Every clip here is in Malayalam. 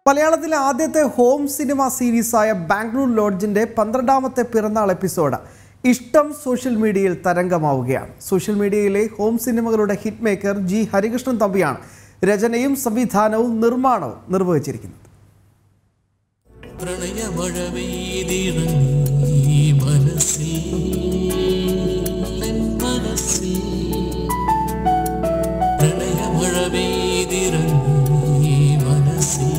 മലയാളത്തിലെ ആദ്യത്തെ ഹോം സിനിമ സീരീസായ ബാംഗ്ലൂർ ലോഡ്ജിന്റെ പന്ത്രണ്ടാമത്തെ പിറന്നാൾ എപ്പിസോഡ് ഇഷ്ടം സോഷ്യൽ മീഡിയയിൽ തരംഗമാവുകയാണ് സോഷ്യൽ മീഡിയയിലെ ഹോം സിനിമകളുടെ ഹിറ്റ് മേക്കർ ജി ഹരികൃഷ്ണൻ തമ്പിയാണ് രചനയും സംവിധാനവും നിർമ്മാണവും നിർവഹിച്ചിരിക്കുന്നത് പ്രണയമഴ പെയ്തിറങ്ങി മനസ്സിൽ എൻ മനസ്സിൽ പ്രണയമഴ പെയ്തിറങ്ങി മനസ്സിൽ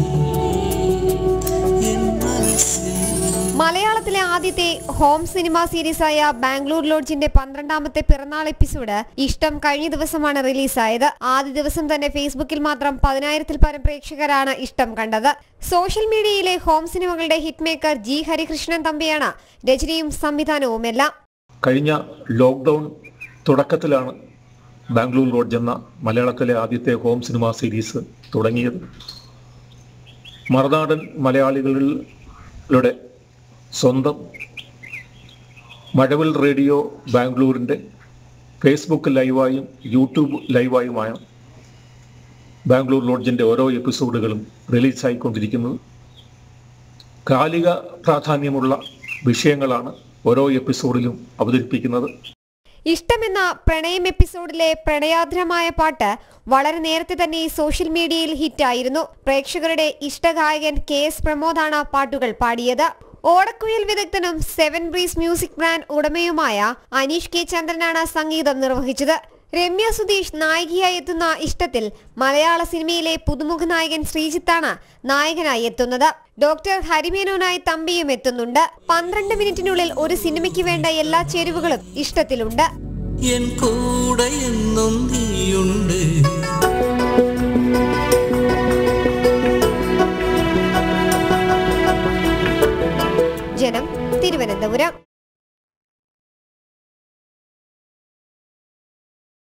എൻ മനസ്സിൽ മലയാളത്തിലെ ആദ്യത്തെ ഹോം സിനിമ സീരീസായ ബാംഗ്ലൂർ ലോഡ്ജിന്റെ പന്ത്രണ്ടാമത്തെ പിറന്നാൾ എപ്പിസോഡ് ഇഷ്ടം കഴിഞ്ഞ ദിവസമാണ് റിലീസായത് ആദ്യ ദിവസം തന്നെ ഫേസ്ബുക്കിൽ മാത്രം പതിനായിരത്തിൽ പരം പ്രേക്ഷകരാണ് ഇഷ്ടം കണ്ടത് സോഷ്യൽ മീഡിയയിലെ ഹോം സിനിമകളുടെ ഹിറ്റ് മേക്കർ ജി ഹരികൃഷ്ണൻ തമ്പിയാണ് രചനയും സംവിധാനവുമെല്ലാം കഴിഞ്ഞ ലോക്ക്ഡൗൺ തുടക്കത്തിലാണ് ബാംഗ്ലൂർ ലോഡ്ജ് എന്ന മലയാളത്തിലെ ആദ്യത്തെ ഹോം സിനിമ സീരീസ് തുടങ്ങിയത് മറുനാടൻ മലയാളികളുടെ സ്വന്തം മഴവിൽ റേഡിയോ ബാംഗ്ലൂരിൻ്റെ ഫേസ്ബുക്ക് ലൈവായും യൂട്യൂബ് ലൈവായുമായ ബാംഗ്ലൂർ ലോഡ്ജിൻ്റെ ഓരോ എപ്പിസോഡുകളും റിലീസായിക്കൊണ്ടിരിക്കുന്നത് കാലിക പ്രാധാന്യമുള്ള വിഷയങ്ങളാണ് ഓരോ എപ്പിസോഡിലും അവതരിപ്പിക്കുന്നത് ഇഷ്ടമെന്ന പ്രണയം എപ്പിസോഡിലെ പ്രണയാർദ്രമായ പാട്ട് വളരെ നേരത്തെ തന്നെ സോഷ്യൽ മീഡിയയിൽ ഹിറ്റായിരുന്നു പ്രേക്ഷകരുടെ ഇഷ്ടഗായകൻ കെ എസ് പ്രമോദാണ് പാട്ടുകൾ പാടിയത് ഓടക്കുഴൽ വിദഗ്ധനും സെവൻ ബ്രീസ് മ്യൂസിക് ബ്രാൻഡ് ഉടമയുമായ അനീഷ് കെ ചന്ദ്രനാണ് സംഗീതം നിർവഹിച്ചത് രമ്യ സുധീഷ് നായികയായി എത്തുന്ന ഇഷ്ടത്തിൽ മലയാള സിനിമയിലെ പുതുമുഖ നായകൻ ശ്രീജിത്താണ് നായകനായി എത്തുന്നത് ഡോക്ടർ ഹരിമേനോനായി തമ്പിയും എത്തുന്നുണ്ട് പന്ത്രണ്ട് മിനിറ്റിനുള്ളിൽ ഒരു സിനിമയ്ക്ക് വേണ്ട എല്ലാ ചേരുവകളും ഇഷ്ടത്തിലുണ്ട് എൻ കൂടെ എന്നും നീയുണ്ട് ജനം തിരുവനന്തപുരം